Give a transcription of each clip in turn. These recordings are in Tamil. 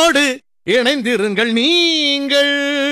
இசையோடு இணைந்திருங்கள் நீங்கள்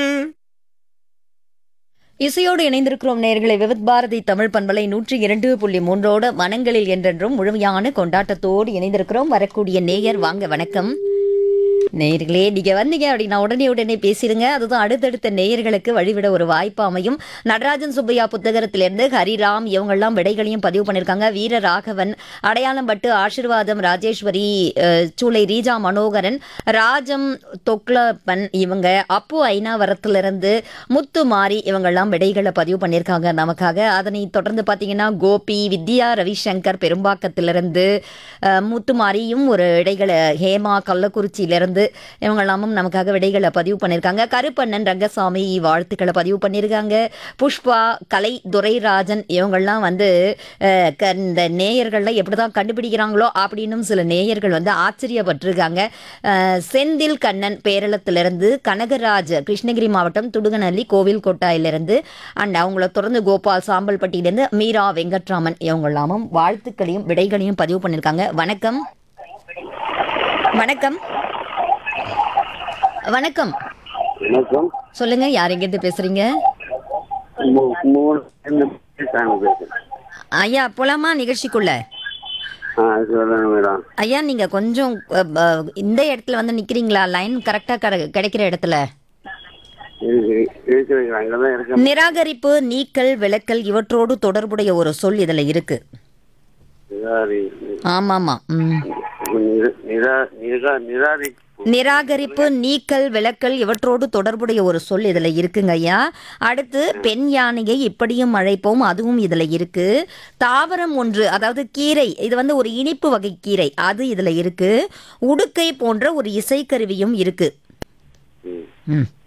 இசையோடு இணைந்திருக்கிறோம் நேர்களை விவித் பாரதி தமிழ் பண்பலை நூற்றி இரண்டு புள்ளி மூன்றோடு மனங்களில் என்றென்றும் முழுமையான கொண்டாட்டத்தோடு இணைந்திருக்கிறோம் வரக்கூடிய நேயர் வாங்க வணக்கம் நேயர்களே நீங்க வந்தீங்க அப்படின்னா உடனே உடனே பேசிடுங்க அதுதான் அடுத்தடுத்த நேயர்களுக்கு வழிவிட ஒரு வாய்ப்பு அமையும் நடராஜன் சுப்பையா புத்தகத்திலிருந்து ஹரிராம் இவங்கெல்லாம் விடைகளையும் பதிவு பண்ணியிருக்காங்க வீர ராகவன் அடையாளம் பட்டு ஆசிர்வாதம் ராஜேஸ்வரி அஹ், சூளை ரீஜா மனோகரன் ராஜம் தொக்லப்பன் இவங்க அப்பு ஐநாவரத்திலிருந்து முத்து மாறி இவங்கெல்லாம் விடைகளை பதிவு பண்ணியிருக்காங்க நமக்காக அதனை தொடர்ந்து பார்த்தீங்கன்னா கோபி வித்யா ரவிசங்கர் பெரும்பாக்கத்திலிருந்து அஹ், முத்து மாரியும் ஒரு விடைகளை ஹேமா கள்ளக்குறிச்சியிலிருந்து இவங்கெல்லாமும் நமக்காக விடைகளை பதிவு பண்ணியிருக்காங்க கருப்பண்ணன் ரங்கசாமி வாழ்த்துக்களை பதிவு பண்ணியிருக்காங்க புஷ்பா கலை துரைராஜன் இவங்கெல்லாம் வந்து அஹ், க- இந்த நேயர்கள்லாம் எப்படி தான் கண்டுபிடிக்கிறாங்களோ அப்படின்னும் சில நேயர்கள் வந்து ஆச்சரியப்பட்டிருக்காங்க அஹ், செந்தில் கண்ணன் பேரளத்திலிருந்து கனகராஜ் கிருஷ்ணகிரி மாவட்டம் துடுகநல்லி கோவில் கொட்டாயிலிருந்து அண்ட் அவங்கள தொடர்ந்து கோபால் சாம்பல்பட்டியிலேருந்து மீரா வெங்கட்ராமன் இவங்கெல்லாமும் வாழ்த்துக்களையும் விடைகளையும் பதிவு பண்ணியிருக்காங்க வணக்கம் வணக்கம் வணக்கம் வணக்கம் சொல்லுங்க யார் எங்கேருந்து பேசுறீங்க மூ- மூணு ரெண்டு பேசுறாங்க பேசுறேன் ஐயா போலாமா நிகழ்ச்சிக்குள்ள ஆ சொல்லுங்க மேடம் ஐயா நீங்க கொஞ்சம் அஹ், அஹ், இந்த இடத்துல வந்து நிக்கிறீங்களா லைன் கரெக்டா கிடைக்கிற இடத்துல இருக்கு இருக்கு அங்கே தான் இருக்கேன் நிராகரிப்பு நீக்கல் விளக்கல் இவற்றோடு தொடர்புடைய ஒரு சொல் இதுல இருக்கு நிராரி ஆமாமா ம். நிர- நிரா நிரா நிராரி நிராகரிப்பு நீக்கல் விளக்கல் இவற்றோடு தொடர்புடைய ஒரு சொல் இதுல இருக்குங்க ஐயா அடுத்து பெண் யானையை இப்படியும் அழைப்போம் அதுவும் இதுல இருக்கு தாவரம் ஒன்று அதாவது கீரை இது வந்து ஒரு இனிப்பு வகை கீரை அது இதுல இருக்கு உடுக்கை போன்ற ஒரு இசைக்கருவியும் இருக்கு ம். ம்